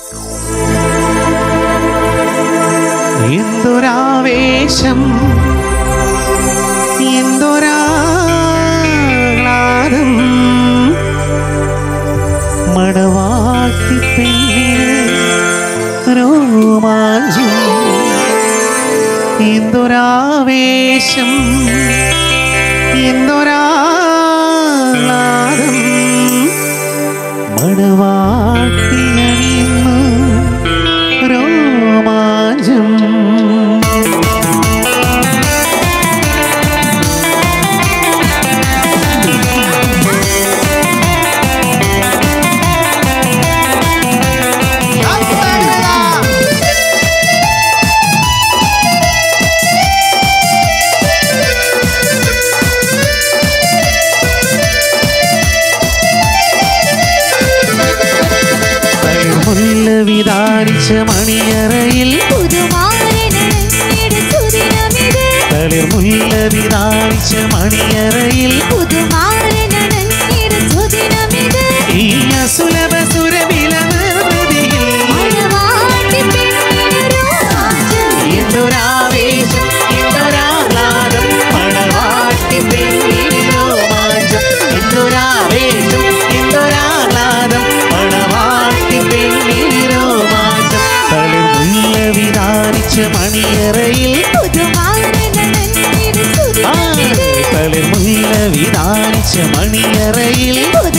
എന്തൊരാവേശം എന്തൊരാഹ്ലാദം മടവാട്ടി പെണ്ണിന് രോമാഞ്ചം എന്തൊരാവേശം എന്തൊരാഹ്ലാദം മടവാട്ടി അണിയുന്നു രോമാഞ്ചം മുല്ല വിധാനിച്ച മണിയറയിൽ തളിർ മുല്ല വിധാനിച്ച മണിയറയിൽ ഈ അസുലഭ സുരവില നിർവൃതിയിൽ എന്തൊരാവേശം എന്തൊരാഹ്ലാദം മണവാട്ടി പെണ്ണിന് രോമാഞ്ചം എന്തൊരാവേശം എന്തൊരാഹ്ലാദം മണവാട്ടി പെണ്ണിന് രോമാഞ്ചം തളിർ മുല്ല വിധാനിച്ച മണിയറയിൽ ആ തളിർ മുല്ല വിധാനിച്ച മണിയറയിൽ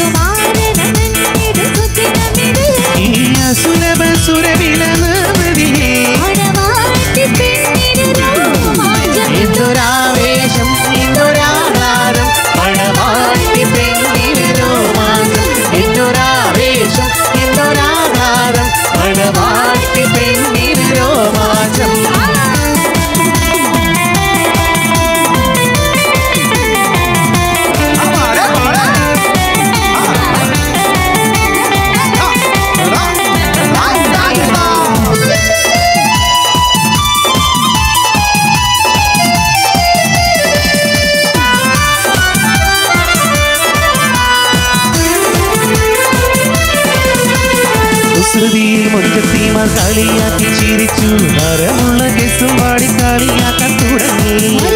ഈ അസുലഭ സുരവില നിർവൃതിയിൽ എന്തൊരാവേശം എന്തൊരാഹ്ലാദം മണവാട്ടി പെണ്ണിന് രോമാഞ്ചം എന്തൊരാവേശം എന്തൊരാഹ്ലാദം മണവാട്ടി പെണ്ണിന് രോമാഞ്ചം കുസൃതിയിൽ മുഞ്ചത്തിമാർ കളിയാക്കി ചിരിച്ചു നരമുള്ള കെസും പാടി കളിയാക്കാൻ തുടങ്ങി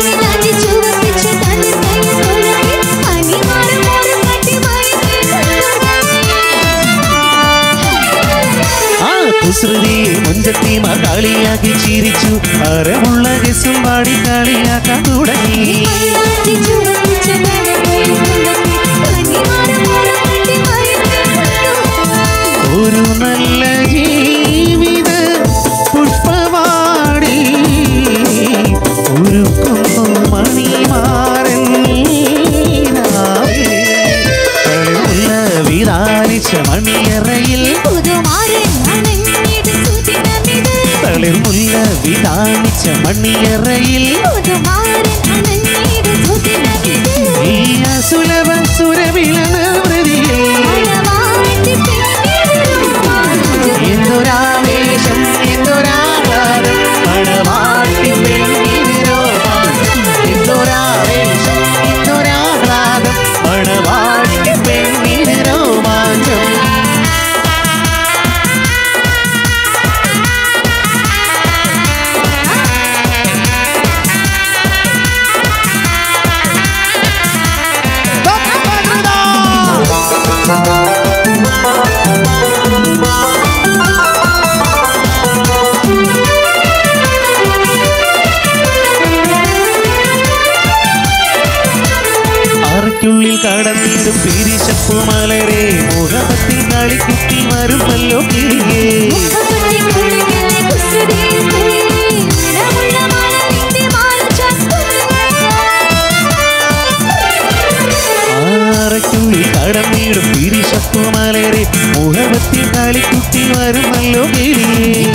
ആ കുസൃതിയിൽ മുഞ്ചത്തിമാർ കളിയാക്കി ചിരിച്ചു നരമുള്ള കെസും പാടി കളിയാക്കാൻ തുടങ്ങി ഒരു നല്ല ജീവിത പുഷ്പവാടി ഒരുക്കുന്നു മണിമാരൻ കളിമുല്ല വിധാനിച്ച മണിയറയിൽ തളിർമുല്ല വിധാനിച്ച മണിയറയിൽ ഈ അസുലഭ സുരവില നിർവൃതിയിൽ എന്തൊരാവേശം എന്തൊരാഹ്ലാദം മണവാട്ടി പെണ്ണിന് രോമാഞ്ചം എന്തൊരാവേശം എന്തൊരാഹ്ലാദം മണവാട്ടി പെണ്ണിന് രോമാഞ്ചം അറയ്ക്കുള്ളിൽ കടന്നിടും പിരിശപ്പു മലരെ മുഖത്തിൽ കളിക്കുട്ടി വരുമല്ലോ കിളിയേ അറയ്ക്കുള്ളിൽ കടന്നിടും പിരിശപ്പു മലരെ മുഖത്തിൽ കളിക്കുട്ടി വരുമല്ലോ കിളിയേ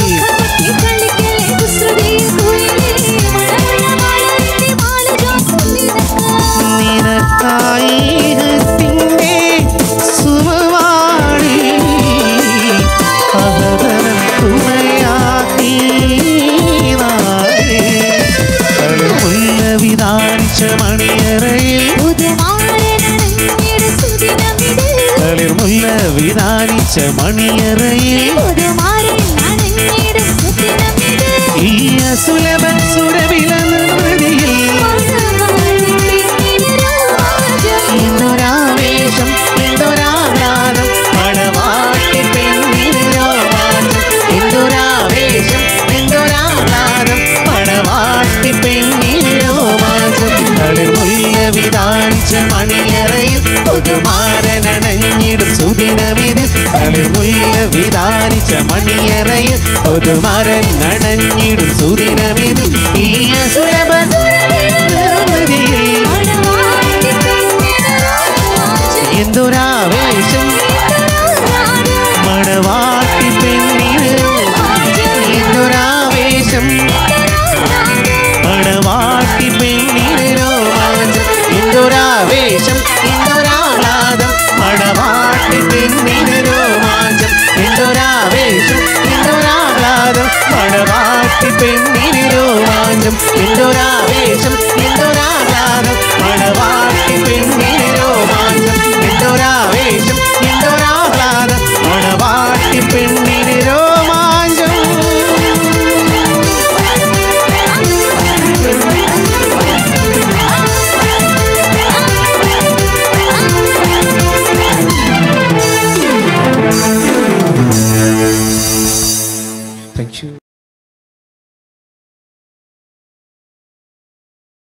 നിനക്കായി ഹൃത്തിൻ്റെ സുമവാടി അഹതനം തുണയാക്കി നാളെ തളിർമുല്ല വിധാനിച്ച മണിയറയിൽ തളിർമുല്ല വിധാനിച്ച മണിയറയിൽ വിധാനിച്ച മണിയറയിൽ പുതുമരൻ അണഞ്ഞിടും സുദിനമിത് ഈ അസുരപതിയിൽ എന്തൊരാവേശം മണവാട്ടി പെണ്ണിന് എന്തൊരാവേശം മണവാട്ടി പെണ്ണിന് രോമാഞ്ചം എന്തൊരാവേശം എന്തൊരാഹ്ലാദം മണവാട്ടി പെണ്ണിന് രോമാഞ്ചം എന്തൊരാവേശം എന്തൊരാഹ്ലാദം മണവാട്ടി പെണ്ണിന് രോമാഞ്ചം എന്തൊരാവേശം